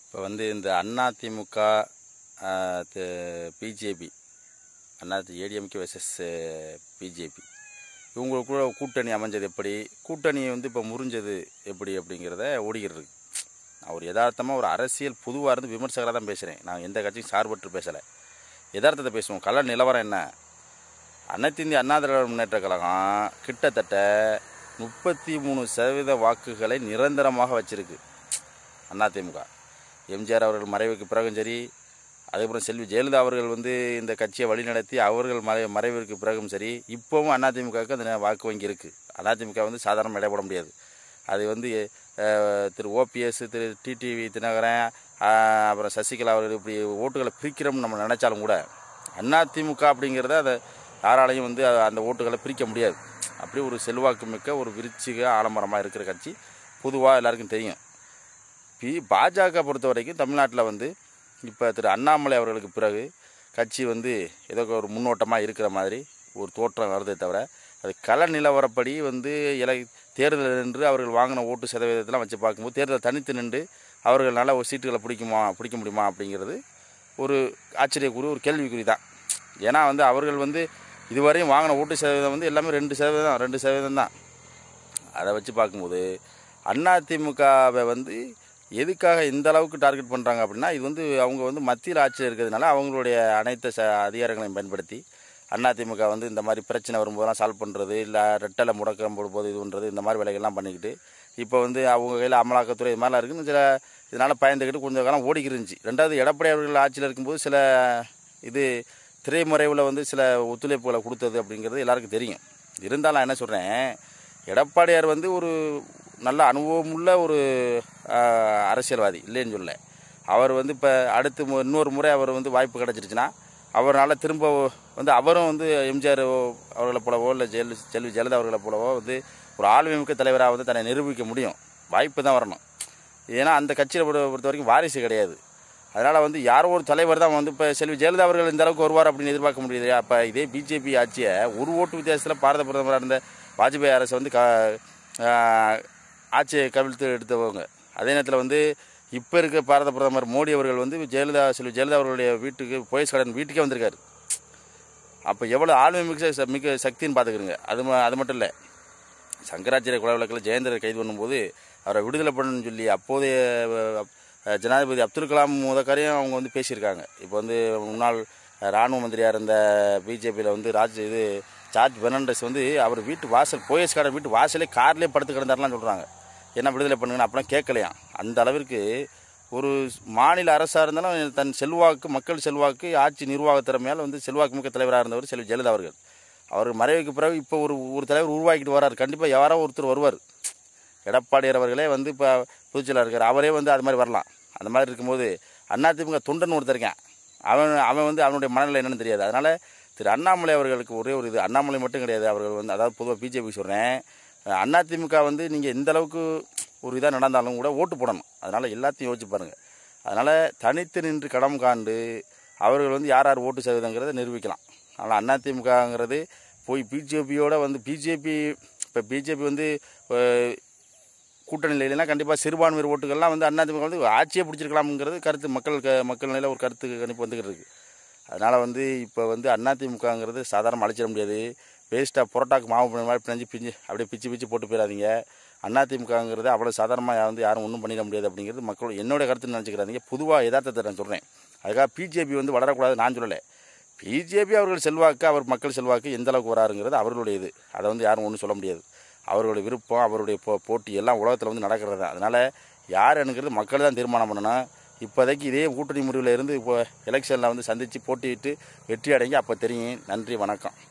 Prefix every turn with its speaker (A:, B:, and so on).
A: இப்போ வந்து இந்த Anna DMK BJP Anna ADMK versus BJP இவங்களுக்குள்ள கூட்டணி அமைஞ்சது எப்படி கூட்டணி வந்து இப்போ முறிஞ்சது எப்படி அப்படிங்கிறத ஓடிக்கிட்டு இருக்கு நான் ஒரு யதார்த்தமாக ஒரு அரசியல் பொதுவாக இருந்து விமர்சகராக தான் பேசுகிறேன் நான் எந்த கட்சியும் சார்பற்று பேசலை யதார்த்தத்தை பேசுவோம் கல நிலவரம் என்ன அனைத்து இந்திய அண்ணா திராவிட முன்னேற்ற கழகம் கிட்டத்தட்ட முப்பத்தி மூணு சதவீத வாக்குகளை நிரந்தரமாக வச்சிருக்கு அதிமுக எம்ஜிஆர் அவர்கள் மறைவுக்கு பிறகும் சரி அதுக்கப்புறம் செல்வி ஜெயலலிதா அவர்கள் வந்து இந்த கட்சியை வழிநடத்தி அவர்கள் மறை மறைவிற்கு பிறகும் சரி இப்போவும் அதிமுகவுக்கு அந்த வாக்கு வங்கி இருக்குது அதிமுக வந்து சாதாரண இடைப்பட முடியாது அது வந்து அஹ், திரு ஓபிஎஸ் திரு டிடிவி தினகரன் அஹ், அப்புறம் சசிகலா அவர்கள் இப்படி ஓட்டுகளை பிரிக்கிறோம்னு நம்ம நினச்சாலும் கூட அதிமுக அப்படிங்கிறத அதை யாராலையும் வந்து அ- அந்த ஓட்டுகளை பிரிக்க முடியாது அப்படி ஒரு செல்வாக்கு மிக்க ஒரு விருச்சிக ஆலமரமாக இருக்கிற கட்சி பொதுவாக எல்லாருக்கும் தெரியும் பி பாஜக பொறுத்த வரைக்கும் தமிழ்நாட்டில் வந்து இப்போ திரு அண்ணாமலை அவர்களுக்கு பிறகு கட்சி வந்து ஏதோ ஒரு முன்னோட்டமாக இருக்கிற மாதிரி ஒரு தோற்றம் வருதே தவிர அது கள நிலவரப்படி வந்து இலை தேர்தல் நின்று அவர்கள் வாங்கின ஓட்டு சதவீதத்தெல்லாம் வச்சு பார்க்கும்போது தேர்தல் தனித்து நின்று அவர்களால் ஒரு சீட்டுகளை பிடிக்குமா பிடிக்க முடியுமா அப்படிங்கிறது ஒரு ஆச்சரியக்குறி ஒரு கேள்விக்குறி தான் ஏன்னா வந்து அவர்கள் வந்து இதுவரையும் வாங்கின ஓட்டு சதவீதம் வந்து எல்லாமே ரெண்டு சதவீதம் ரெண்டு சதவீதம் தான் அதை வச்சு பார்க்கும்போது அதிமுகவை வந்து எதுக்காக இந்த அளவுக்கு டார்கெட் பண்ணுறாங்க அப்படின்னா இது வந்து அவங்க வந்து மத்தியில் ஆட்சியில் இருக்கிறதுனால அவங்களுடைய அனைத்து ச அதிகாரங்களையும் பயன்படுத்தி அதிமுக வந்து இந்த மாதிரி பிரச்சனை வரும்போதெல்லாம் சால்வ் பண்ணுறது இல்லை ரெட்டலை முடக்கம் போடும்போது இது பண்ணுறது இந்த மாதிரி வேலைகள்லாம் பண்ணிக்கிட்டு இப்போ வந்து அவங்க கையில் அமலாக்கத்துறை இது மாதிரிலாம் இருக்குன்னு சில இதனால் பயந்துக்கிட்டு கொஞ்சம் காலம் ஓடிக்கிட்டு இருந்துச்சு ரெண்டாவது எடப்பாடி அவர்கள் ஆட்சியில் இருக்கும்போது சில இது திரைமறைவில் வந்து சில ஒத்துழைப்புகளை கொடுத்தது அப்படிங்கிறது எல்லாருக்கும் தெரியும் இருந்தாலும் நான் என்ன சொல்கிறேன் எடப்பாடியார் வந்து ஒரு நல்ல அனுபவமுள்ள ஒரு ஆஹ், அரசியல்வாதி இல்லைன்னு சொல்ல அவர் வந்து இப்போ அடுத்து மு- இன்னொரு முறை அவர் வந்து வாய்ப்பு கிடச்சிருச்சுன்னா அவரால் திரும்ப வந்து அவரும் வந்து எம்ஜிஆர் அவர்களை போலவோ இல்லை ஜெயல செல்வி ஜெயலலிதா அவர்களை போலவோ வந்து ஒரு ஆளுமைமிக்க தலைவராக வந்து தன்னை நிரூபிக்க முடியும் வாய்ப்பு தான் வரணும் ஏன்னா அந்த கட்சியை பொறுத்த பொறுத்த வரைக்கும் வாரிசு கிடையாது அதனால் வந்து யாரோ ஒரு தலைவர் தான் வந்து இப்போ செல்வி ஜெயலலிதா அவர்கள் இந்த அளவுக்கு வருவார் அப்படின்னு எதிர்பார்க்க முடியுது அப்போ இதே பிஜேபி ஆட்சியை ஒரு ஓட்டு வித்தியாசத்தில் பாரத பிரதமராக இருந்த வாஜ்பாய் அரசு வந்து க ஆஹ், ஆட்சியை கவிழ்த்து எடுத்தவங்க அதே நேரத்தில் வந்து இப்போ இருக்க பாரத பிரதமர் மோடி அவர்கள் வந்து ஜெயலலிதா செல்வி ஜெயலலிதா அவர்களுடைய வீட்டுக்கு போயஸ் கடன் வீட்டுக்கே வந்திருக்காரு அப்போ எவ்வளோ ஆளுமை மிக ச- மிக சக்தின்னு பார்த்துக்கிறங்க அது ம- அது மட்டும் இல்லை சங்கராச்சாரிய கொலை வழக்கில் ஜெயந்தரை கைது பண்ணும்போது அவரை விடுதலை பண்ணணும்னு சொல்லி அப்போதைய அஹ், ஜனாதிபதி அப்துல் கலாம் முதக்காரையும் அவங்க வந்து பேசியிருக்காங்க இப்போ வந்து முன்னாள் இராணுவ மந்திரியாக இருந்த பிஜேபியில் வந்து ராஜ் இது ஜார்ஜ் பெர்னாண்டஸ் வந்து அவர் வீட்டு வாசல் போயஸ் கார்டன் வீட்டு வாசலே கார்லேயே படுத்து கிடந்தாருலாம் சொல்கிறாங்க என்ன விடுதலை பண்ணுங்கன்னு அப்படிலாம் கேட்கலையாம் அந்த அளவிற்கு ஒரு மாநில அரசாக இருந்தாலும் தன் செல்வாக்கு மக்கள் செல்வாக்கு ஆட்சி நிர்வாக திறமையால் வந்து செல்வாக்கு மிக்க தலைவராக இருந்தவர் செல்வி ஜெயலலிதா அவர்கள் அவர் மறைவுக்கு பிறகு இப்போ ஒரு ஒரு தலைவர் உருவாக்கிட்டு வரார் கண்டிப்பாக யாரோ ஒருத்தர் வருவார் எடப்பாடியார் அவர்களே வந்து இப்போ புதுச்சேரியில் இருக்கார் அவரே வந்து அது மாதிரி வரலாம் அந்த மாதிரி இருக்கும்போது அதிமுக தொண்டன் ஒருத்தர் இருக்கான் அவன் அவன் வந்து அவனுடைய மனநிலை என்னன்னு தெரியாது அதனால் திரு அண்ணாமலை அவர்களுக்கு ஒரே ஒரு இது அண்ணாமலை மட்டும் கிடையாது அவர்கள் வந்து அதாவது பொதுவாக பிஜேபி சொல்கிறேன் அதிமுக வந்து நீங்கள் எந்த அளவுக்கு ஒரு இதாக நடந்தாலும் கூட ஓட்டு போடணும் அதனால் எல்லாத்தையும் யோசிச்சு பாருங்கள் அதனால் தனித்து நின்று களம் காண்டு அவர்கள் வந்து யார் யார் ஓட்டு சதவீதங்கிறத நிரூபிக்கலாம் அதனால் அதிமுகங்கிறது போய் பிஜேபியோட வந்து பிஜேபி இப்போ பிஜேபி வந்து அஹ், கூட்டணியில் இல்லைன்னா கண்டிப்பாக சிறுபான்மையர் ஓட்டுகள்லாம் வந்து அதிமுக வந்து ஆட்சியே பிடிச்சிருக்கலாம்ங்கிறது கருத்து மக்கள் க மக்கள் நிலையில் ஒரு கருத்து கணிப்பு வந்துக்கிட்டு இருக்கு அதனால் வந்து இப்போ வந்து அதிமுகங்கிறது சாதாரண அழைச்சிட முடியாது வேஸ்ட்டாக புரோட்டாக்கு மாவு பிணைஞ்ச மாதிரி பிணைஞ்சு பிஞ்சு அப்படியே பிச்சு பிச்சு போட்டு போயிடாதீங்க அதிமுகங்கிறது அவ்வளோ சாதாரணமாக வந்து யாரும் ஒன்றும் பண்ணிட முடியாது அப்படிங்கிறது மக்கள் என்னோட கருத்து நினச்சிக்கிறாதீங்க பொதுவாக யதார்த்தத்தை நான் சொல்கிறேன் அதுக்காக பிஜேபி வந்து வளரக்கூடாது நான் சொல்லலை பிஜேபி அவர்கள் செல்வாக்கு அவர் மக்கள் செல்வாக்கு எந்த அளவுக்கு வராருங்கிறது அவர்களுடைய இது அதை வந்து யாரும் ஒன்றும் சொல்ல முடியாது அவர்களுடைய விருப்பம் அவருடைய போ போட்டி எல்லாம் உலகத்தில் வந்து நடக்கிறது தான் அதனால் யார் எனங்கிறது மக்கள் தான் தீர்மானம் பண்ணணும் இப்போதைக்கு இதே கூட்டணி முடிவில் இருந்து இப்போ எலெக்ஷனில் வந்து சந்தித்து போட்டியிட்டு வெற்றி அடைங்க அப்போ தெரியும் நன்றி வணக்கம்